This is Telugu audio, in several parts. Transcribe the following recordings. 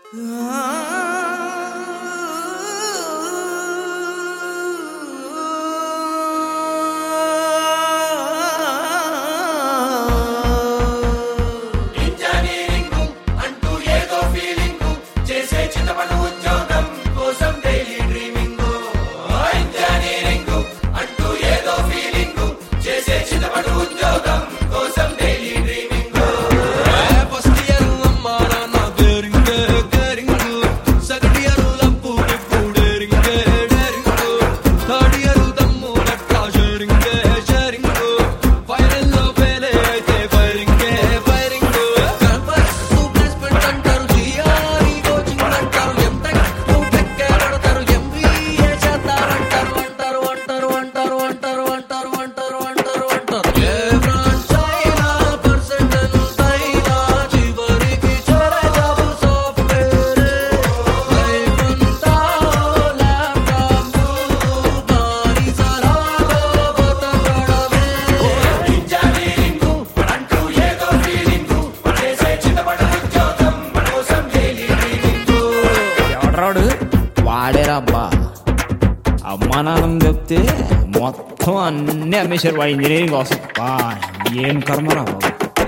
ఇంజనీరింగ్ అంటూ ఏదో ఫీలింగ్ చేసే చిన్నపడు ఉద్యోగం కోసం డైలీ డ్రీమింగ్ ఇంజనీరింగ్ అంటూ ఏదో ఫీలింగ్ చేసే చిన్నపడు ఉద్యోగం కోసం డైలీ డ్రీమింగ్ ఫస్ట్ ఇయర్ అమ్మా నాన్న డేరింగ్ డేరింగ్ సెకండ్ ఇయర్ లంపు టిప్పు డేరింగ్ డేరింగ్ థర్డ్ ఇయర్ దమ్ము లెక్క షేరింగ్ షేరింగ్ ఫైనల్ లో ఫెయిల్ అయితే ఫైరింగ్ ఫైరింగ్ క్యాంపస్ ప్లేస్మెంట్ అంటారు జిఆర్ఈ కోచింగ్ అంటారు ఎంటెక్ టెక్ పడతారు ఎంబీఏ చేస్తారంటారు అంటారు అంటారు అంటారు అంటారు అంటారు అంటారు అంటారు అంటారు ఏ బ్రాంచ్ అయినా పర్సెంటల్ అయినా చివరికి చేరే జాబ్ సాఫ్ట్వేర్ లైఫ్ అంతా ల్యాప్టాప్ బానిసలాగా బతకడమే ఇంజనీరింగ్ అంటూ ఏదో ఫీలింగ్ చేసే చిన్నపడు ఉద్యోగం కోసం డైలీ డ్రీమింగ్ ఎవడరాడు వాడేరా అబ్బా అమ్మా నాన్న చెప్తే మొత్తం అన్ని అమ్మేశారు వాడు ఇంజనీరింగ్ కోసం బా ఏం కర్మరా బాబు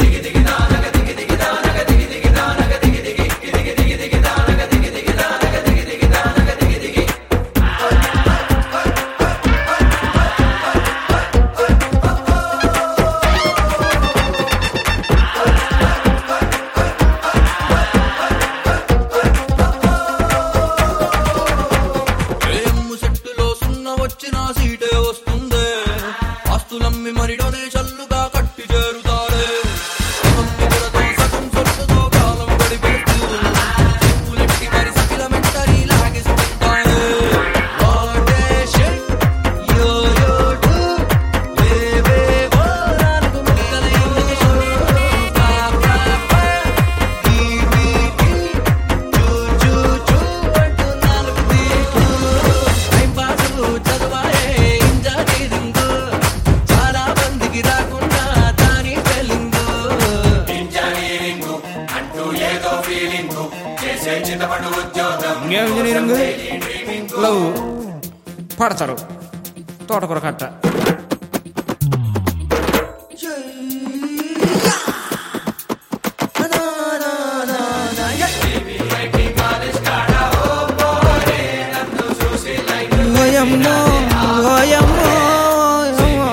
ఏమ్ము సెట్టులో సున్న వచ్చిన సీటే వస్తుందే ఆస్తులమ్మి మరి డొనేషన్లుగా కట్టి చేరుతారే సగం నిధులతో సగం సొట్టుతో కాలం గడిపేస్తూ చెప్పులెట్టి మరి సకిలమెంటరీ లాగేస్తుంటారే వాటే షిట్ యో యో డు లేవేవో నాలుగు ముక్కల ఇంగ్లీషు స్టాప్ ర్యాప్ ఈవీటీ చూ చూ చూ అంటూ నాలుగు తీర్లు టైం పాస్ చదవాలే ఇంజనీరింగ్ చాలా మందికి రాకుండా దాని ఫెలింగ్ ఇంజనీరింగ్ అంటూ ఏదో ఫీలింగ్ చేసే చిన్నపడు ఉద్యోగం ఇంకేం ఇంజనీరింగ్ లవ్ పడతారు తోటకూర కట్ట ఓయమ్మో, ఓయమ్మో, ఓయమ్మో.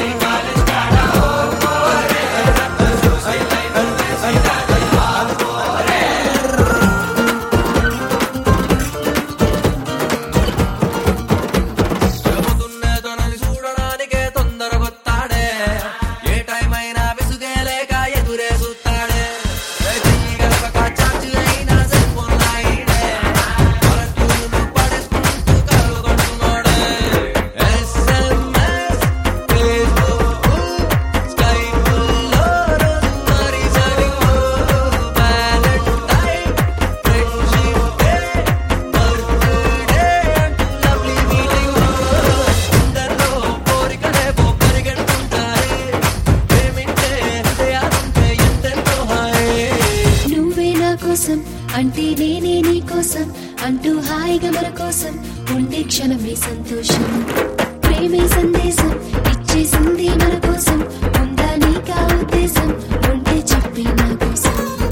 చెబుతున్నే తనని చూడడానికే తొందరగొత్తాడే ఏ టైం అయినా విసుగే లేక ఎదురే చూస్తాడే ఏ చెయ్యి గలపక చార్జ్ అయినా సెల్ ఫోన్ లాయిడే పరచూలు పడేసుకుంటూ కలలు కొడుతున్నాడే ఎస్ఎంఎస్ ఫేస్బుక్ స్కైపుల్లో రోజు మరి సరిగ్గు వ్యాలంటైన్ ఫ్రెండ్షిప్ డే బర్త్డే అంటూ లవ్లీ మీటింగ్ అందరిలో కోరికలేవో పరిగెడుతుంటారే ప్రేమించే హృదయాలుంటే ఎంతెంతో హాయే నువ్వే నా కోసం అంటే నేనే నీ కోసం అంటూ హాయిగా మన కోసం ఉండే క్షణమే సంతోషం ప్రేమే సందేశం ఇచ్చేసింది మన కోసం ఉందా నీకా ఉద్దేశం ఉంటే చెప్పే నా కోసం